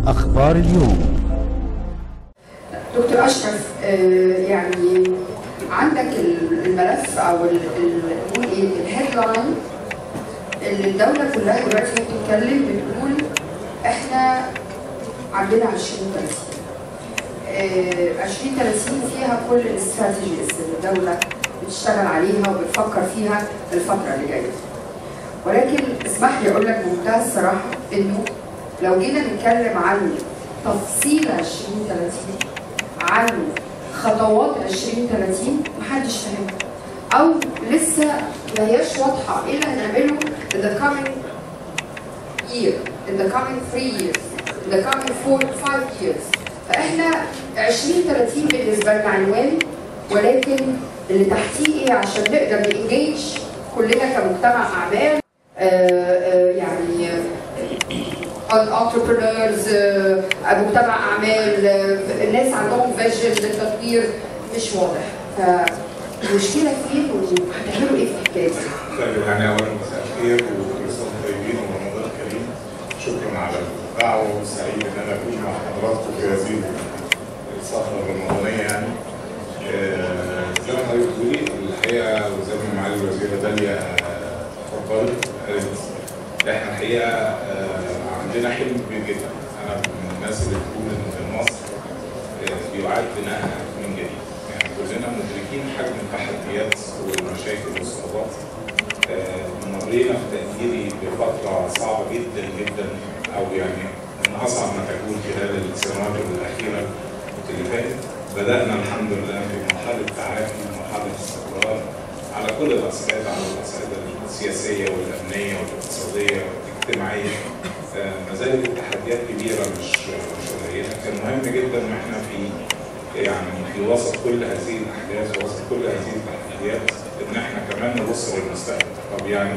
أخبار اليوم دكتور اشرف آه، يعني عندك الملف او ال- ال- نقول ايه الهيدلاين اللي الدوله كلها دلوقتي بتتكلم بتقول احنا عندنا 2030 آه، 2030 فيها كل الاستراتيجيز اللي الدوله بتشتغل عليها وبتفكر فيها الفتره اللي جايه ولكن اسمح لي اقول لك بمنتهى الصراحه انه لو جينا نتكلم عن تفصيل 2030 عن خطوات 2030 محدش فاهمها او لسه ما هياش واضحه ايه اللي هنعمله in the coming year in the coming three years in the coming four five years فاحنا 2030 بالنسبه لنا عنوان ولكن اللي تحتيه ايه عشان نقدر نانجيج كلنا كمجتمع اعمال آه، آه، يعني انتربرينورز مجتمع اعمال آه، الناس عندهم فيجن للتطوير مش واضح فالمشكله فين وهتعملوا ايه في الحكايه دي؟ طيب يعني اولا مساء الخير وكل سنه وانتم طيبين ورمضان كريم شكرا على الدعوه وسعيد ان انا اكون مع حضراتكم في هذه السهره الرمضانيه يعني آه، زي ما حضرتك بتقولي الحقيقه وزي ما معالي الوزيره داليا آه، اتفضلت قالت احنا الحقيقه آه، عندنا حلم كبير جدا انا من الناس اللي بتقول ان مصر آه، يعاد بنائها من جديد يعني كلنا مدركين حجم التحديات والمشاكل والصعوبات آه، مرينا في تقديري بفترة صعبة جدا جدا أو يعني من أصعب ما تكون خلال السنوات الأخيرة اللي فاتت بدأنا الحمد لله في مرحلة تعافي ومرحلة استقرار على كل الأصعدة على الأصعدة السياسية والأمنية والاقتصادية والاجتماعية آه، ما زالت التحديات كبيرة مش مش قليلة كان مهم جدا إن إحنا في يعني في وسط كل هذه الأحداث ووسط كل هذه التحديات إن إحنا كمان نبص للمستقبل طب يعني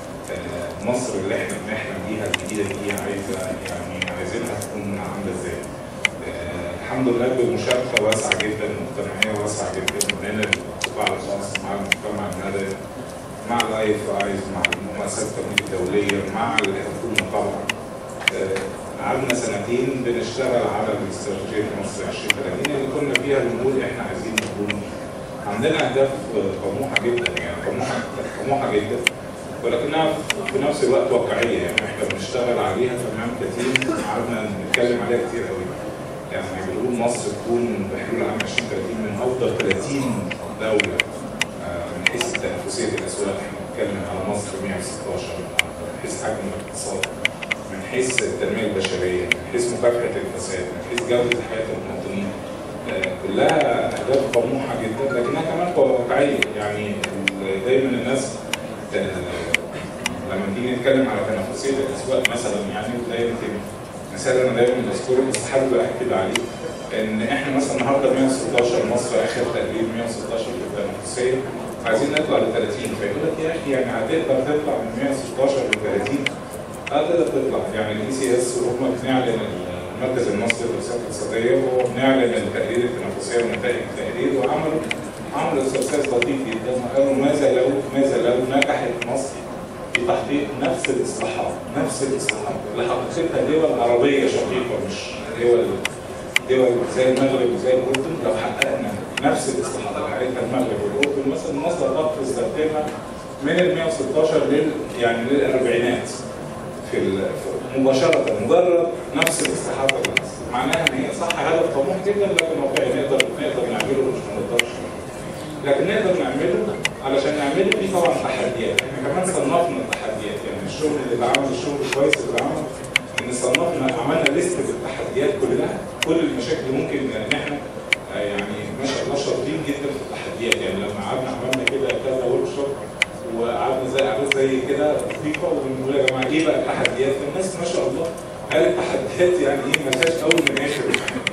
آه، مصر اللي إحنا بنحلم بيها الجديدة دي عايزة يعني عايزينها تكون عاملة إزاي؟ آه، الحمد لله بمشاركة واسعة جدا مجتمعية واسعة جدا من القطاع الخاص مع المجتمع المدني مع الاي اف ايز مع المؤسسات التمويل الدولية مع الحكومة طبعا آه، قعدنا سنتين بنشتغل على الاستراتيجية مصر 2030 اللي كنا فيها بنقول احنا عايزين نكون عندنا اهداف طموحه جدا يعني طموحه طموحه جدا ولكنها في نفس الوقت واقعيه يعني احنا بنشتغل عليها تمام كتير قعدنا نتكلم عليها كتير قوي يعني بنقول مصر تكون بحلول عام 2030 من افضل 30 دوله آه، من حيث تنافسيه الاسواق احنا بنتكلم على مصر 116 من حيث حجم الاقتصاد من حيث التنميه البشريه من حيث مكافحه الفساد من حيث جوده حياه المواطنين آه، كلها اهداف طموحه جدا لكنها كمان واقعيه يعني ال- دايما الناس آه، لما تيجي نتكلم على تنافسيه الاسواق مثلا يعني وده يمكن مثال انا دايما بذكره بس حابب اكد عليه ان احنا مثلا النهارده 116 مصر اخر تقرير 116 في التنافسيه عايزين نطلع ل 30 فيقول لك يا اخي يعني هتقدر تطلع من 116 ل 30 اه تقدر تطلع يعني الاي سي اس وهم بنعلن المركز المصري للدراسات الاقتصاديه وهو بنعلن التقرير التنافسيه ونتائج التقرير وعملوا عملوا استرسال لطيف جدا وقالوا ماذا لو ماذا لو نجحت مصر في تحقيق نفس الاصلاحات نفس الاصلاحات اللي حققتها دول عربيه شقيقه مش دول دول زي المغرب وزي الاردن لو حققنا نفس الاصلاحات اللي حققتها المغرب والاردن مثلا مصر تقفز ترتيبها من ال 116 لل يعني للاربعينات في ال- في- مباشرة مجرد نفس الاصلاحات اللي حصلت. معناها ان هي صح هدف طموح جدا لكن واقعي نقدر نقدر نعمله مش ما نقدرش لكن نقدر نعمله علشان نعمله في طبعا تحديات احنا كمان صنفنا التحديات يعني الشغل اللي عمل الشغل الكويس اللي عمل ان صنفنا عملنا ليست بالتحديات كلها كل المشاكل اللي ممكن ان احنا آه، يعني ما شاء الله شاطرين جدا في التحديات يعني لما قعدنا عملنا كده كذا ورك شوب وقعدنا زي قعدات زي كده لطيفه وبنقول يا جماعه ايه بقى التحديات؟ الناس ما شاء الله قالت التحديات يعني ايه ما فيهاش اول من اخر